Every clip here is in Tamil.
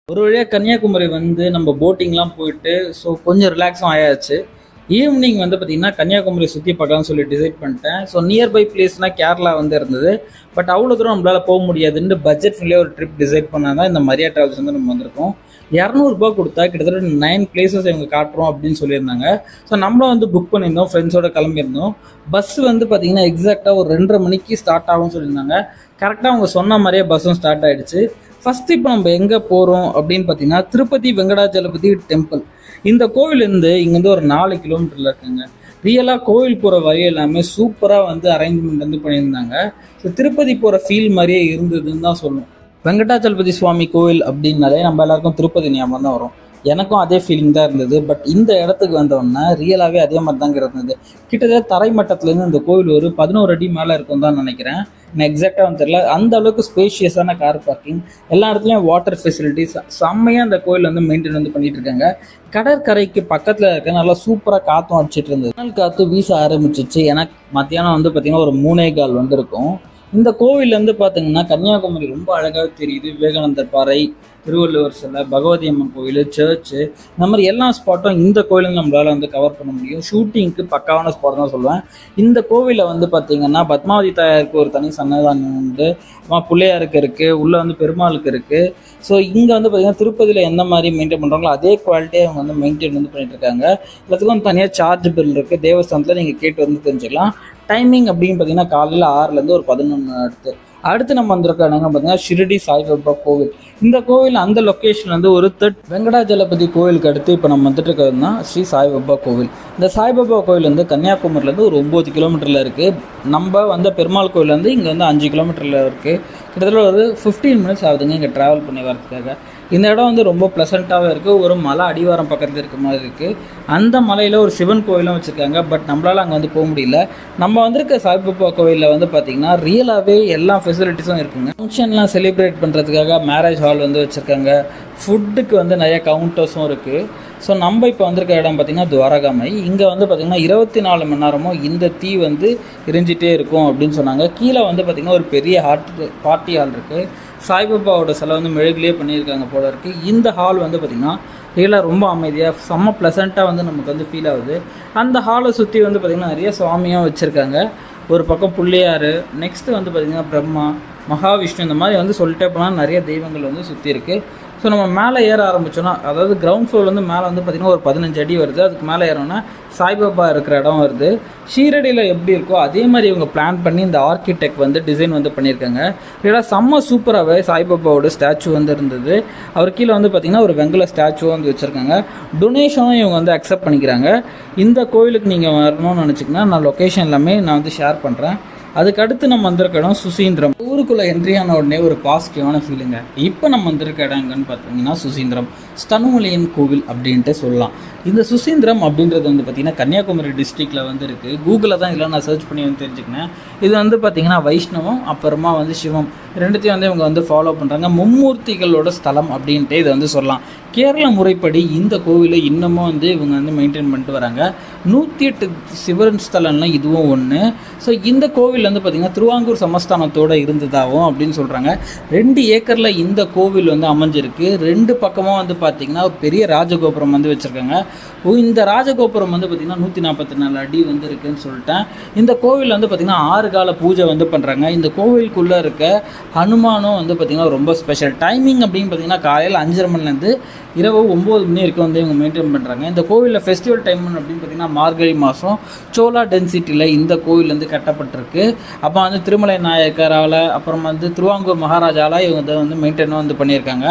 ஒரு வழியாக கன்னியாகுமரி வந்து நம்ம போட்டிங்லாம் போயிட்டு ஸோ கொஞ்சம் ரிலாக்ஸும் ஆயாச்சு ஈவினிங் வந்து பார்த்திங்கன்னா கன்னியாகுமரி சுற்றி பார்க்கலாம்னு சொல்லி டிசைட் பண்ணிட்டேன் ஸோ நியர்பை பிளேஸ்னால் கேரளா வந்து இருந்தது பட் அவ்வளோ தூரம் நம்மளால் போக முடியாதுன்னு பட்ஜெட் ஃப்ரெண்ட்லியாக ஒரு ட்ரிப் டிசைட் பண்ணால் தான் இந்த மரியா ட்ராவல்ஸ் வந்து நம்ம வந்திருக்கோம் இரநூறுபா கொடுத்தா கிட்டத்தட்ட நைன் பிளேசஸ் இவங்க காட்டுறோம் அப்படின்னு சொல்லியிருந்தாங்க ஸோ நம்மளும் வந்து புக் பண்ணியிருந்தோம் ஃப்ரெண்ட்ஸோட கிளம்பியிருந்தோம் பஸ் வந்து பார்த்தீங்கன்னா எக்ஸாக்டாக ஒரு ரெண்டரை மணிக்கு ஸ்டார்ட் ஆகும்னு சொல்லியிருந்தாங்க கரெக்டாக அவங்க சொன்ன மாதிரியே பஸ்ஸும் ஸ்டார்ட் ஆயிடுச்சு ஃபர்ஸ்ட் இப்போ நம்ம எங்கே போகிறோம் அப்படின்னு பார்த்தீங்கன்னா திருப்பதி வெங்கடாச்சலபதி டெம்பிள் இந்த கோவில் இருந்து இங்கேருந்து ஒரு நாலு கிலோமீட்டரில் இருக்குங்க ரியலாக கோவில் போகிற வழி எல்லாமே சூப்பராக வந்து அரேஞ்ச்மெண்ட் வந்து பண்ணியிருந்தாங்க ஸோ திருப்பதி போகிற ஃபீல் மாதிரியே இருந்ததுன்னு தான் சொல்லணும் வெங்கடாச்சலபதி சுவாமி கோவில் அப்படின்னாலே நம்ம எல்லாருக்கும் திருப்பதி ஞாபகம் தான் வரும் எனக்கும் அதே ஃபீலிங் தான் இருந்தது பட் இந்த இடத்துக்கு வந்தோடனே ரியலாகவே அதே மாதிரி தாங்க இருந்தது கிட்டத்தட்ட தரைமட்டத்துலேருந்து இந்த கோவில் ஒரு பதினோரு அடி மேலே இருக்கும் தான் நினைக்கிறேன் நான் எக்ஸாக்டாக வந்து தெரியல அந்த அளவுக்கு ஸ்பேஷியஸான கார் பார்க்கிங் எல்லா இடத்துலையும் வாட்டர் ஃபெசிலிட்டிஸ் செம்மையாக அந்த கோயில் வந்து மெயின்டைன் வந்து பண்ணிட்டு இருக்காங்க கடற்கரைக்கு பக்கத்தில் இருக்க நல்லா சூப்பராக காற்றும் அடிச்சிட்டு இருந்தது கடல் காற்று வீச ஆரம்பிச்சிச்சு எனக்கு மத்தியானம் வந்து பார்த்திங்கன்னா ஒரு மூணே கால் வந்து இருக்கும் இந்த கோவில் வந்து பார்த்தீங்கன்னா கன்னியாகுமரி ரொம்ப அழகாக தெரியுது விவேகானந்தர் பாறை திருவள்ளுவர் சிலை பகவதி அம்மன் கோவில் சர்ச்சு இந்த மாதிரி எல்லா ஸ்பாட்டும் இந்த கோயிலும் நம்மளால வந்து கவர் பண்ண முடியும் ஷூட்டிங்க்கு பக்காவான ஸ்பாட் தான் சொல்லுவேன் இந்த கோவிலில் வந்து பார்த்தீங்கன்னா பத்மாவதி தாயாருக்கு ஒரு தனி சன்னதானம் உண்டு அப்புறமா பிள்ளையாருக்கு இருக்குது உள்ளே வந்து பெருமாளுக்கு இருக்குது ஸோ இங்கே வந்து பார்த்தீங்கன்னா திருப்பதியில் எந்த மாதிரி மெயின்டைன் பண்ணுறாங்களோ அதே குவாலிட்டியை அவங்க வந்து மெயின்டைன் வந்து பண்ணிட்டு இருக்காங்க எல்லாத்துக்கும் தனியாக சார்ஜ் பில் இருக்குது தேவஸ்தானத்தில் நீங்கள் கேட்டு வந்து தெரிஞ்சுக்கலாம் டைமிங் அப்படின்னு பார்த்தீங்கன்னா காலையில் ஆறுலேருந்து ஒரு பதினொன்று அடுத்து அடுத்து நம்ம வந்திருக்க இடங்க பார்த்தீங்கன்னா ஷிரடி சாய்பாபா கோவில் இந்த கோவில் அந்த லொக்கேஷன் வந்து ஒரு தேர்ட் வெங்கடாஜலபதி கோவிலுக்கு அடுத்து இப்போ நம்ம வந்துட்டு இருக்கிறது தான் ஸ்ரீ சாய்பாபா கோவில் இந்த சாய்பாபா கோவில் வந்து கன்னியாகுமரியிலேருந்து ஒரு ஒம்பது கிலோமீட்டரில் இருக்குது நம்ம வந்த பெருமாள் கோவில் வந்து இங்கே வந்து அஞ்சு கிலோமீட்டரில் இருக்குது கிட்டத்தட்ட ஒரு ஃபிஃப்டீன் மினிட்ஸ் ஆகுதுங்க இங்கே ட்ராவல் பண்ணி வரதுக்காக இந்த இடம் வந்து ரொம்ப ப்ளசண்ட்டாகவே இருக்குது ஒரு மலை அடிவாரம் பக்கத்தில் இருக்க மாதிரி இருக்குது அந்த மலையில் ஒரு சிவன் கோயிலும் வச்சுருக்காங்க பட் நம்மளால் அங்கே வந்து போக முடியல நம்ம வந்திருக்க சாய்பாபா கோவிலில் வந்து பார்த்திங்கன்னா ரியலாகவே எல்லா ஃபெசிலிட்டிஸும் இருக்குங்க ஃபங்க்ஷன்லாம் செலிப்ரேட் பண்ணுறதுக்காக மேரேஜ் ஹால் வந்து வச்சுருக்காங்க ஃபுட்டுக்கு வந்து நிறைய கவுண்டர்ஸும் இருக்குது ஸோ நம்ம இப்போ வந்திருக்க இடம் பார்த்திங்கன்னா துவாரகாமை இங்கே வந்து பார்த்திங்கன்னா இருபத்தி நாலு மணி நேரமும் இந்த தீ வந்து எரிஞ்சிட்டே இருக்கும் அப்படின்னு சொன்னாங்க கீழே வந்து பார்த்திங்கன்னா ஒரு பெரிய ஹாட் பார்ட்டி ஹால் இருக்குது சாய்பாபாவோட சிலை வந்து மெழுகுலேயே பண்ணியிருக்காங்க போல இருக்குது இந்த ஹால் வந்து பார்த்திங்கன்னா ரியலாக ரொம்ப அமைதியாக செம்ம ப்ளசண்ட்டாக வந்து நமக்கு வந்து ஃபீல் ஆகுது அந்த ஹாலை சுற்றி வந்து பார்த்திங்கன்னா நிறைய சுவாமியும் வச்சுருக்காங்க ஒரு பக்கம் பிள்ளையார் நெக்ஸ்ட்டு வந்து பார்த்திங்கன்னா பிரம்மா மகாவிஷ்ணு இந்த மாதிரி வந்து சொல்லிட்டே போனால் நிறைய தெய்வங்கள் வந்து சுற்றி இருக்குது ஸோ நம்ம மேலே ஏற ஆரம்பிச்சோன்னா அதாவது கிரவுண்ட் ஃப்ளோர் வந்து மேலே வந்து பார்த்திங்கன்னா ஒரு பதினஞ்சு அடி வருது அதுக்கு மேலே ஏறோம்னா சாய்பாபா இருக்கிற இடம் வருது ஷீரடியில் எப்படி இருக்கோ அதே மாதிரி இவங்க பிளான் பண்ணி இந்த ஆர்கிடெக்ட் வந்து டிசைன் வந்து பண்ணியிருக்காங்க இதெல்லாம் செம்ம சூப்பராகவே சாய்பாபாவோட ஸ்டாச்சு வந்து இருந்தது அவர் கீழே வந்து பார்த்திங்கன்னா ஒரு வெங்கல ஸ்டாச்சுவும் வந்து வச்சுருக்காங்க டொனேஷனும் இவங்க வந்து அக்செப்ட் பண்ணிக்கிறாங்க இந்த கோயிலுக்கு நீங்கள் வரணும்னு நினச்சிங்கன்னா நான் லொக்கேஷன் எல்லாமே நான் வந்து ஷேர் பண்ணுறேன் அதுக்கு அடுத்து நம்ம வந்திருக்க இடம் சுசீந்திரம் ஊருக்குள்ள என்ட்ரி ஆன உடனே ஒரு பாசிட்டிவான ஃபீலுங்க இப்போ நம்ம வந்திருக்க இடம் எங்கன்னு பார்த்தீங்கன்னா சுசீந்திரம் ஸ்தனுமலையன் கோவில் அப்படின்ட்டு சொல்லலாம் இந்த சுசீந்திரம் அப்படின்றது வந்து பார்த்தீங்கன்னா கன்னியாகுமரி டிஸ்ட்ரிக்டில் வந்து இருக்குது கூகுளில் தான் இதெல்லாம் நான் சர்ச் பண்ணி வந்து தெரிஞ்சுக்கினேன் இது வந்து பார்த்தீங்கன்னா வைஷ்ணவம் அப்புறமா வந்து சிவம் ரெண்டுத்தையும் வந்து இவங்க வந்து ஃபாலோ பண்ணுறாங்க மும்மூர்த்திகளோட ஸ்தலம் அப்படின்ட்டு இதை வந்து சொல்லலாம் கேரள முறைப்படி இந்த கோவிலை இன்னமும் வந்து இவங்க வந்து மெயின்டைன் பண்ணிட்டு வராங்க நூற்றி எட்டு சிவன் ஸ்தலம்லாம் இதுவும் ஒன்று ஸோ இந்த கோவில் வந்து பார்த்திங்கன்னா திருவாங்கூர் சமஸ்தானத்தோடு இருந்ததாகவும் அப்படின்னு சொல்கிறாங்க ரெண்டு ஏக்கரில் இந்த கோவில் வந்து அமைஞ்சிருக்கு ரெண்டு பக்கமும் வந்து பார்த்திங்கன்னா ஒரு பெரிய ராஜகோபுரம் வந்து வச்சுருக்காங்க இந்த ராஜகோபுரம் வந்து பார்த்திங்கன்னா நூற்றி நாற்பத்தி நாலு அடி வந்து இருக்குன்னு சொல்லிட்டேன் இந்த கோவில் வந்து பார்த்திங்கன்னா ஆறு கால பூஜை வந்து பண்ணுறாங்க இந்த கோவிலுக்குள்ளே இருக்க ஹனுமானும் வந்து பார்த்திங்கன்னா ரொம்ப ஸ்பெஷல் டைமிங் அப்படின்னு பார்த்திங்கன்னா காலையில் அஞ்சரை மணிலேருந்து இரவு ஒம்பது மணி வரைக்கும் வந்து இவங்க மெயின்டைன் பண்ணுறாங்க இந்த கோவிலில் ஃபெஸ்டிவல் டைம் அப்படின்னு பார்த்திங்கன்னா மார்கழி மாதம் சோலா டென்சிட்டியில் இந்த கோவில் வந்து கட்டப்பட்டிருக்கு அப்போ வந்து திருமலை நாயக்கரால் அப்புறம் வந்து திருவாங்கூர் மகாராஜாவில் இவங்க இதை வந்து மெயின்டைன் வந்து பண்ணியிருக்காங்க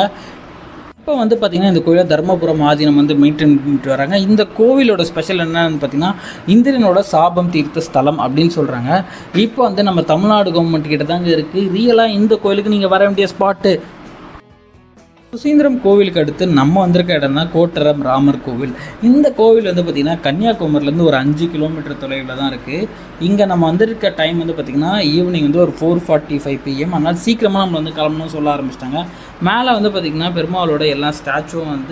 இப்போ வந்து பார்த்திங்கன்னா இந்த கோயிலை தர்மபுரம் ஆதீனம் வந்து மெயின்டைன் பண்ணிட்டு வராங்க இந்த கோவிலோட ஸ்பெஷல் என்னன்னு பார்த்தீங்கன்னா இந்திரனோட சாபம் தீர்த்த ஸ்தலம் அப்படின்னு சொல்கிறாங்க இப்போ வந்து நம்ம தமிழ்நாடு கவர்மெண்ட் கிட்ட தாங்க இருக்குது ரியலாக இந்த கோயிலுக்கு நீங்கள் வர வேண்டிய ஸ்பாட்டு சுசீந்திரம் கோவிலுக்கு அடுத்து நம்ம வந்திருக்க இடம் தான் கோட்டரம் ராமர் கோவில் இந்த கோவில் வந்து பார்த்திங்கன்னா கன்னியாகுமரிலேருந்து ஒரு அஞ்சு கிலோமீட்டர் தொலைவில் தான் இருக்குது இங்கே நம்ம வந்திருக்க டைம் வந்து பார்த்திங்கன்னா ஈவினிங் வந்து ஒரு ஃபோர் ஃபார்ட்டி ஃபைவ் பிஎம் அதனால் சீக்கிரமாக நம்ம வந்து கிளம்பணும்னு சொல்ல ஆரம்பிச்சிட்டாங்க மேலே வந்து பார்த்திங்கன்னா பெருமாளோட எல்லா ஸ்டாச்சுவும் வந்து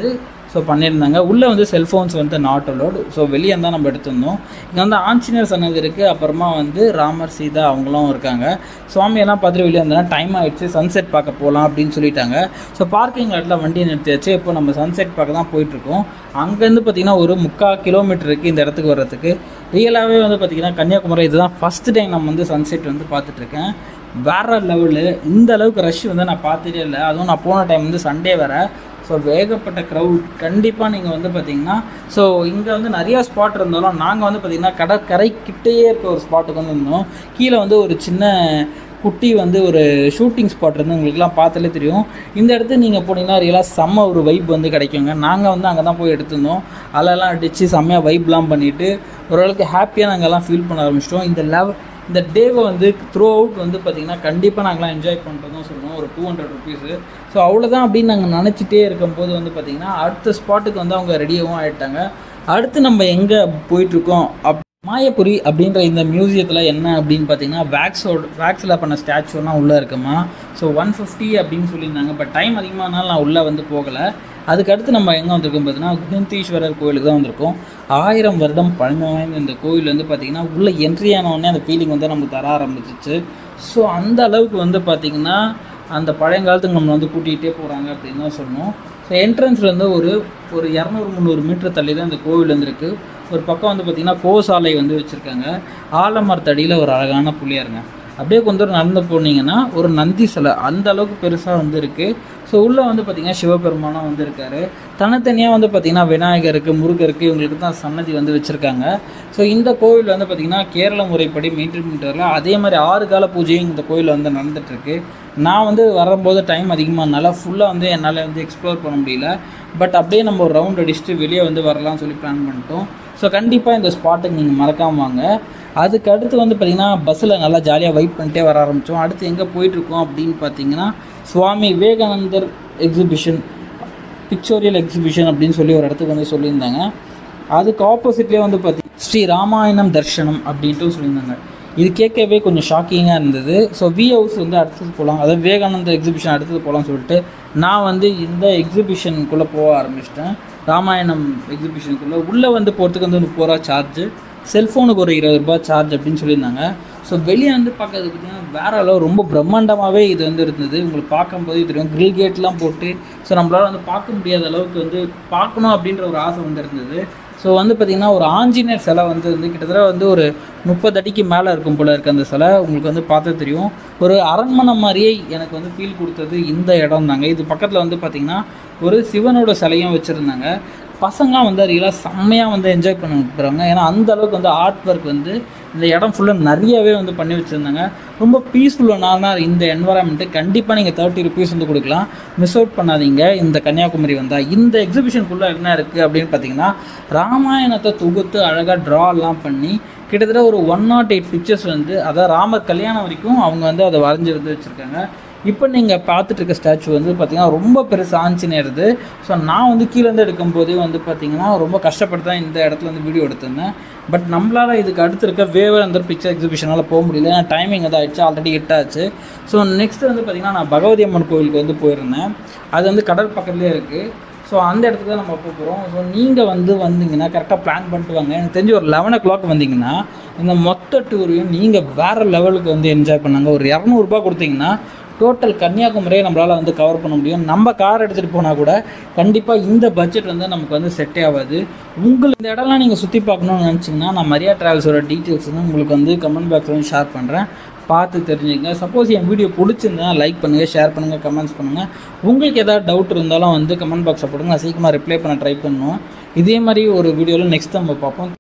ஸோ பண்ணியிருந்தாங்க உள்ளே வந்து செல்ஃபோன்ஸ் வந்து நாட் அலோடு ஸோ வெளியே தான் நம்ம எடுத்திருந்தோம் இங்கே வந்து ஆஞ்சநேயர் சன்னதி இருக்குது அப்புறமா வந்து ராமர் சீதா அவங்களும் இருக்காங்க சுவாமியெல்லாம் பார்த்துட்டு வெளியே வந்தோன்னா டைம் ஆகிடுச்சு சன்செட் பார்க்க போகலாம் அப்படின்னு சொல்லிட்டாங்க ஸோ பார்க்கிங் லாட்டில் வண்டியை நிறுத்தியாச்சு இப்போ நம்ம சன்செட் பார்க்க தான் போயிட்டுருக்கோம் அங்கேருந்து பார்த்திங்கன்னா ஒரு முக்கால் கிலோமீட்டர் இருக்குது இந்த இடத்துக்கு வர்றதுக்கு ரியலாகவே வந்து பார்த்திங்கன்னா கன்னியாகுமரி இதுதான் ஃபஸ்ட் டைம் நம்ம வந்து சன்செட் வந்து பார்த்துட்ருக்கேன் வேற லெவலு இந்த அளவுக்கு ரஷ் வந்து நான் பார்த்ததே இல்லை அதுவும் நான் போன டைம் வந்து சண்டே வேறு ஸோ வேகப்பட்ட க்ரௌட் கண்டிப்பாக நீங்கள் வந்து பார்த்தீங்கன்னா ஸோ இங்கே வந்து நிறையா ஸ்பாட் இருந்தாலும் நாங்கள் வந்து பார்த்திங்கன்னா கடற்கரை கிட்டேயே இருக்க ஒரு ஸ்பாட்டுக்கு வந்து இருந்தோம் கீழே வந்து ஒரு சின்ன குட்டி வந்து ஒரு ஷூட்டிங் ஸ்பாட் இருந்து உங்களுக்குலாம் பார்த்தாலே தெரியும் இந்த இடத்துக்கு நீங்கள் போனீங்கன்னா ரியலாக செம்ம ஒரு வைப் வந்து கிடைக்குங்க நாங்கள் வந்து அங்கே தான் போய் எடுத்திருந்தோம் அலெல்லாம் அடித்து செம்மையாக வைப்லாம் பண்ணிவிட்டு ஓரளவுக்கு ஹாப்பியாக நாங்கள்லாம் ஃபீல் பண்ண ஆரம்பிச்சிட்டோம் இந்த லெவல் இந்த டேவை வந்து த்ரூ அவுட் வந்து பார்த்திங்கன்னா கண்டிப்பாக நாங்களாம் என்ஜாய் பண்ணுறதும் சொல்லுவோம் ஒரு டூ ஹண்ட்ரட் ருபீஸு ஸோ அவ்வளோதான் அப்படின்னு நாங்கள் நினச்சிட்டே இருக்கும்போது வந்து பார்த்திங்கன்னா அடுத்த ஸ்பாட்டுக்கு வந்து அவங்க ரெடியாகவும் ஆகிட்டாங்க அடுத்து நம்ம எங்கே போயிட்டுருக்கோம் அப் மாயபுரி அப்படின்ற இந்த மியூசியத்தில் என்ன அப்படின்னு பார்த்தீங்கன்னா வேக்ஸோட வேக்ஸில் பண்ண ஸ்டாச்சுலாம் உள்ளே இருக்குமா ஸோ ஒன் ஃபிஃப்டி அப்படின்னு சொல்லியிருந்தாங்க பட் டைம் அதிகமானாலும் நான் உள்ளே வந்து போகலை அதுக்கடுத்து நம்ம எங்கே வந்திருக்கோம் பார்த்தீங்கன்னா குகந்தீஸ்வரர் கோயிலுக்கு தான் வந்திருக்கோம் ஆயிரம் வருடம் பழமை வாய்ந்த இந்த கோயில் வந்து பார்த்திங்கன்னா உள்ளே என்ட்ரி ஆனவுடனே அந்த ஃபீலிங் வந்து நமக்கு தர ஆரம்பிச்சிச்சு ஸோ அந்த அளவுக்கு வந்து பார்த்திங்கன்னா அந்த பழையங்காலத்துக்கு நம்மளை வந்து கூட்டிகிட்டே போகிறாங்க அப்படின்னு தான் சொல்லணும் ஸோ என்ட்ரன்ஸ்லேருந்து ஒரு ஒரு இரநூறு முந்நூறு மீட்டர் தள்ளி தான் இந்த கோவில் வந்துருக்கு ஒரு பக்கம் வந்து பார்த்திங்கன்னா கோசாலை வந்து வச்சுருக்காங்க ஆலமரத்தடியில் ஒரு அழகான புளியாருங்க அப்படியே கொஞ்சம் தூரம் நடந்து போனீங்கன்னா ஒரு நந்தி சிலை அந்த அளவுக்கு பெருசாக வந்து இருக்குது ஸோ உள்ளே வந்து பார்த்திங்கன்னா சிவபெருமானும் வந்து இருக்காரு தனித்தனியாக வந்து பார்த்திங்கன்னா விநாயகருக்கு முருகருக்கு இவங்களுக்கு தான் சன்னதி வந்து வச்சுருக்காங்க ஸோ இந்த கோவில் வந்து பார்த்திங்கன்னா கேரள முறைப்படி மெயின்டைன் பண்ணிட்டு வரல அதே மாதிரி ஆறு கால பூஜையும் இந்த கோயிலில் வந்து நடந்துகிட்ருக்கு நான் வந்து வரும்போது டைம் அதிகமாகனால ஃபுல்லாக வந்து என்னால் வந்து எக்ஸ்ப்ளோர் பண்ண முடியல பட் அப்படியே நம்ம ஒரு ரவுண்ட் அடிச்சுட்டு வெளியே வந்து வரலாம்னு சொல்லி பிளான் பண்ணிட்டோம் ஸோ கண்டிப்பாக இந்த ஸ்பாட்டுக்கு நீங்கள் மறக்காம வாங்க அதுக்கு அடுத்து வந்து பார்த்திங்கன்னா பஸ்ஸில் நல்லா ஜாலியாக வைப் பண்ணிட்டே வர ஆரம்பித்தோம் அடுத்து எங்கே போயிட்டுருக்கோம் அப்படின்னு பார்த்தீங்கன்னா Swami Vivekanandar exhibition pictorial exhibition அப்படின்னு சொல்லி ஒரு இடத்துக்கு வந்து சொல்லியிருந்தாங்க அதுக்கு ஆப்போசிட்லேயே வந்து பார்த்தி ஸ்ரீ ராமாயணம் தர்ஷனம் அப்படின்ட்டு சொல்லியிருந்தாங்க இது கேட்கவே கொஞ்சம் ஷாக்கிங்காக இருந்தது ஸோ வி ஹவுஸ் வந்து அடுத்தது போகலாம் அதாவது விவேகானந்தர் எக்ஸிபிஷன் அடுத்தது போகலாம்னு சொல்லிட்டு நான் வந்து இந்த எக்ஸிபிஷனுக்குள்ளே போக ஆரம்பிச்சிட்டேன் ராமாயணம் எக்ஸிபிஷனுக்குள்ளே உள்ளே வந்து போகிறதுக்கு வந்து முப்பது ரூபா சார்ஜு செல்ஃபோனுக்கு ஒரு இருபது ரூபாய் சார்ஜ் அப்படின்னு சொல்லியிருந்தாங்க ஸோ வெளியே வந்து பார்க்கறது பார்த்தீங்கன்னா வேற அளவு ரொம்ப பிரம்மாண்டமாகவே இது வந்து இருந்தது உங்களுக்கு பார்க்கும்போது தெரியும் கிரில் கேட்லாம் போட்டு ஸோ நம்மளால் வந்து பார்க்க முடியாத அளவுக்கு வந்து பார்க்கணும் அப்படின்ற ஒரு ஆசை வந்து இருந்தது ஸோ வந்து பார்த்திங்கன்னா ஒரு ஆஞ்சநேயர் சிலை வந்து வந்து கிட்டத்தட்ட வந்து ஒரு முப்பது அடிக்கு மேலே இருக்கும் போல இருக்குது அந்த சிலை உங்களுக்கு வந்து பார்த்தா தெரியும் ஒரு அரண்மனை மாதிரியே எனக்கு வந்து ஃபீல் கொடுத்தது இந்த இடம் தாங்க இது பக்கத்தில் வந்து பார்த்திங்கன்னா ஒரு சிவனோட சிலையும் வச்சுருந்தாங்க பசங்களாம் வந்து ரியலாக செம்மையாக வந்து என்ஜாய் பண்ண போகிறாங்க ஏன்னா அந்த அளவுக்கு வந்து ஆர்ட் ஒர்க் வந்து இந்த இடம் ஃபுல்லாக நிறையவே வந்து பண்ணி வச்சுருந்தாங்க ரொம்ப பீஸ்ஃபுல்லான இந்த என்வரான்மெண்ட்டு கண்டிப்பாக நீங்கள் தேர்ட்டி ருபீஸ் வந்து கொடுக்கலாம் மிஸ் அவுட் பண்ணாதீங்க இந்த கன்னியாகுமரி வந்தால் இந்த எக்ஸிபிஷனுக்குள்ளே என்ன இருக்குது அப்படின்னு பார்த்தீங்கன்னா ராமாயணத்தை தொகுத்து அழகாக ட்ராலாம் பண்ணி கிட்டத்தட்ட ஒரு ஒன் நாட் எயிட் பிக்சர்ஸ் வந்து அதாவது ராமர் கல்யாணம் வரைக்கும் அவங்க வந்து அதை வரைஞ்சி வந்து வச்சுருக்காங்க இப்போ நீங்கள் பார்த்துட்டு இருக்க ஸ்டாச்சு வந்து பார்த்திங்கன்னா ரொம்ப பெருசு ஆஞ்சநேயருது ஸோ நான் வந்து கீழேருந்து எடுக்கும்போதே வந்து பார்த்திங்கன்னா ரொம்ப கஷ்டப்பட்டு தான் இந்த இடத்துல வந்து வீடியோ எடுத்திருந்தேன் பட் நம்மளால் இதுக்கு அடுத்து இருக்க வேவரந்தர் பிக்சர் எக்ஸிபிஷனால் போக முடியல ஏன்னா டைமிங் எதாவது ஆயிடுச்சு ஆல்ரெடி ஹிட் ஆச்சு ஸோ நெக்ஸ்ட் வந்து பார்த்திங்கன்னா நான் பகவதி அம்மன் கோவிலுக்கு வந்து போயிருந்தேன் அது வந்து கடல் பக்கத்துலேயே இருக்குது ஸோ அந்த இடத்துக்கு தான் நம்ம போக போகிறோம் ஸோ நீங்கள் வந்து வந்தீங்கன்னா கரெக்டாக பிளான் பண்ணிட்டு வாங்க எனக்கு தெரிஞ்சு ஒரு லெவன் ஓ கிளாக் வந்தீங்கன்னா இந்த மொத்த டூரையும் நீங்கள் வேறு லெவலுக்கு வந்து என்ஜாய் பண்ணாங்க ஒரு இரநூறுபா கொடுத்தீங்கன்னா டோட்டல் கன்னியாகுமரியை நம்மளால் வந்து கவர் பண்ண முடியும் நம்ம கார் எடுத்துகிட்டு போனால் கூட கண்டிப்பாக இந்த பட்ஜெட் வந்து நமக்கு வந்து செட்டே ஆகாது உங்களுக்கு இந்த இடம்லாம் நீங்கள் சுற்றி பார்க்கணும்னு நினச்சிங்கன்னா நான் மரியா ட்ராவல்ஸோட டீட்டெயில்ஸ் வந்து உங்களுக்கு வந்து கமெண்ட் பாக்ஸில் வந்து ஷேர் பண்ணுறேன் பார்த்து தெரிஞ்சுக்கங்க சப்போஸ் என் வீடியோ பிடிச்சிருந்தா லைக் பண்ணுங்கள் ஷேர் பண்ணுங்கள் கமெண்ட்ஸ் பண்ணுங்கள் உங்களுக்கு ஏதாவது டவுட் இருந்தாலும் வந்து கமெண்ட் பாக்ஸில் போடுங்க நான் சீக்கிரமாக ரிப்ளை பண்ண ட்ரை பண்ணுவோம் இதே மாதிரி ஒரு வீடியோவில் நெக்ஸ்ட் நம்ம பார்ப்போம்